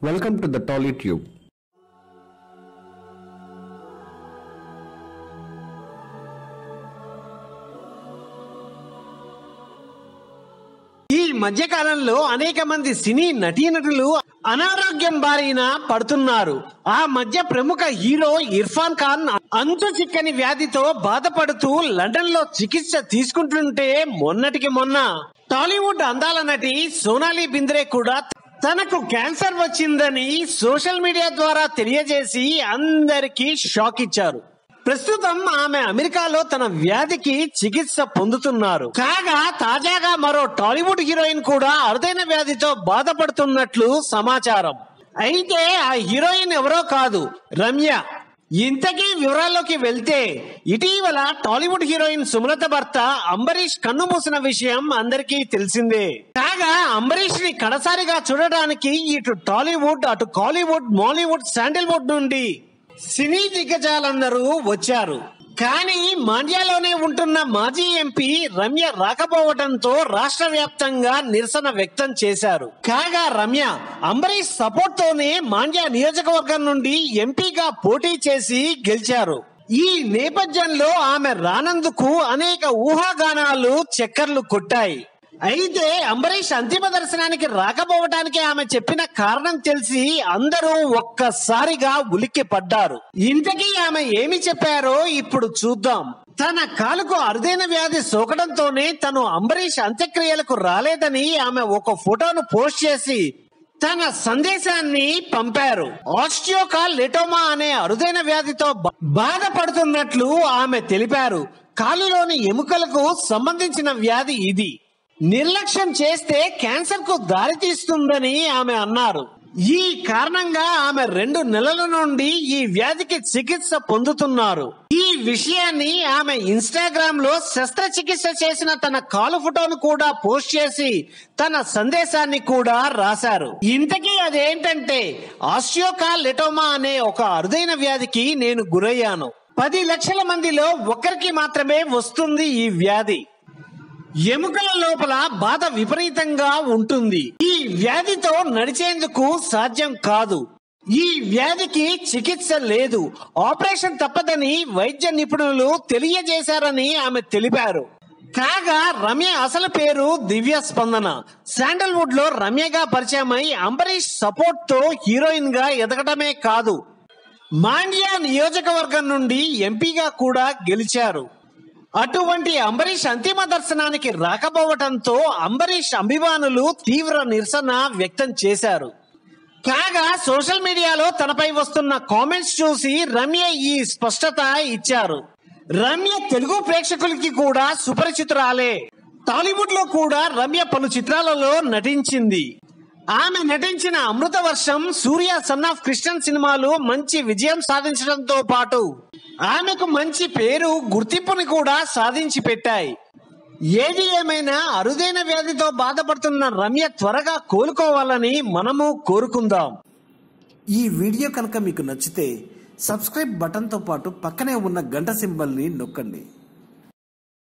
Welcome to the TollyTube. ఈ మధ్య కాలంలో అనేక మంది సినీ నటీనటులు అనారోగ్యం బారిన పడుతున్నారు ఆ మధ్య ప్రముఖ హీరో ఇర్ఫాన్ ఖాన్ అంతు చిక్కని వ్యాధితో బాధపడుతూ లండన్ లో చికిత్స తీసుకుంటుంటే మొన్నటికి మొన్న టాలీవుడ్ అందాల నటి సోనాలి బింద్రే కూడా తనకు క్యాన్సర్ వచ్చిందని సోషల్ మీడియా ద్వారా తెలియజేసి అందరికీ షాక్ ఇచ్చారు ప్రస్తుతం ఆమె అమెరికాలో తన వ్యాధికి చికిత్స పొందుతున్నారు కాగా తాజాగా మరో టాలీవుడ్ హీరోయిన్ కూడా అరుదైన వ్యాధితో బాధపడుతున్నట్లు సమాచారం అయితే ఆ హీరోయిన్ ఎవరో కాదు రమ్య ఇంతకీ వివరాల్లోకి వెళ్తే ఇటీవల టాలీవుడ్ హీరోయిన్ సుమలత భర్త అంబరీష్ కన్ను మూసిన విషయం అందరికీ తెలిసిందే కాగా అంబరీష్ ని కడసారిగా చూడడానికి ఇటు టాలీవుడ్ అటు కాలీవుడ్ మాలీవుడ్ శాండిల్వుడ్ నుండి సినీ దిగ్గజాలందరూ వచ్చారు కానీ మాండ్యాలోనే ఉంటున్న మాజీ ఎంపీ రమ్య రాకపోవడంతో రాష్ట్ర వ్యాప్తంగా నిరసన వ్యక్తం చేశారు కాగా రమ్య అంబరీష్ సపోర్ట్ తోనే మాండ్యా నియోజకవర్గం నుండి ఎంపీగా పోటీ చేసి గెలిచారు ఈ నేపథ్యంలో ఆమె రానందుకు అనేక ఊహాగానాలు చక్కర్లు కొట్టాయి అయితే అంబరీష్ అంతిమ దర్శనానికి రాకపోవడానికి ఆమె చెప్పిన కారణం తెలిసి అందరూ ఒక్కసారిగా ఉలిక్కి పడ్డారు ఇంతకీ ఆమె ఏమి చెప్పారో ఇప్పుడు చూద్దాం తన కాలుకు అరుదైన వ్యాధి సోకడంతోనే తను అంబరీష్ అంత్యక్రియలకు రాలేదని ఆమె ఒక ఫోటోను పోస్ట్ చేసి తన సందేశాన్ని పంపారు ఆస్టియోకా లెటోమా అనే అరుదైన వ్యాధితో బ- బాధపడుతున్నట్లు ఆమె తెలిపారు కాలులోని ఎముకలకు సంబంధించిన వ్యాధి ఇది నిర్లక్ష్యం చేస్తే క్యాన్సర్ కు దారితీస్తుందని ఆమె అన్నారు ఈ కారణంగా ఆమె రెండు నెలల నుండి ఈ వ్యాధికి చికిత్స పొందుతున్నారు ఈ విషయాన్ని ఆమె ఇన్స్టాగ్రామ్ లో శస్త్రచికిత్స చేసిన తన కాలు ఫోటోను కూడా పోస్ట్ చేసి తన సందేశాన్ని కూడా రాశారు ఇంతకీ అదేంటంటే ఆస్టియోకా లెటోమా అనే ఒక అరుదైన వ్యాధికి నేను గురయ్యాను పది లక్షల మందిలో ఒక్కరికి మాత్రమే వస్తుంది ఈ వ్యాధి ఎముకల లోపల బాధ విపరీతంగా ఉంటుంది ఈ వ్యాధితో నడిచేందుకు సాధ్యం కాదు ఈ వ్యాధికి చికిత్స లేదు ఆపరేషన్ తప్పదని వైద్య నిపుణులు తెలియజేశారని ఆమె తెలిపారు కాగా రమ్య అసలు పేరు దివ్య స్పందన శాండల్వుడ్ లో రమ్యగా పరిచయమై అంబరీష్ సపోర్ట్ తో హీరోయిన్ గా ఎదగడమే కాదు మాండ్యా నియోజకవర్గం నుండి ఎంపీగా కూడా గెలిచారు అటువంటి అంబరీష్ అంతిమ దర్శనానికి రాకపోవడంతో అంబరీష్ అభిమానులు తీవ్ర నిరసన వ్యక్తం చేశారు కాగా సోషల్ మీడియాలో తనపై వస్తున్న కామెంట్స్ చూసి రమ్య ఈ స్పష్టత ఇచ్చారు రమ్య తెలుగు ప్రేక్షకులకి కూడా సుపరిచితురాలే టాలీవుడ్ లో కూడా రమ్య పలు చిత్రాలలో నటించింది ఆమె నటించిన అమృత వర్షం సూర్య సన్ ఆఫ్ కృష్ణన్ సినిమాలు మంచి విజయం సాధించడంతో పాటు ఆమెకు మంచి పేరు గుర్తింపుని కూడా సాధించి పెట్టాయి ఏది ఏమైనా అరుదైన వ్యాధితో బాధపడుతున్న రమ్య త్వరగా కోలుకోవాలని మనము కోరుకుందాం ఈ వీడియో కనుక మీకు నచ్చితే సబ్స్క్రైబ్ బటన్తో పాటు పక్కనే ఉన్న గంట సింబల్ని నొక్కండి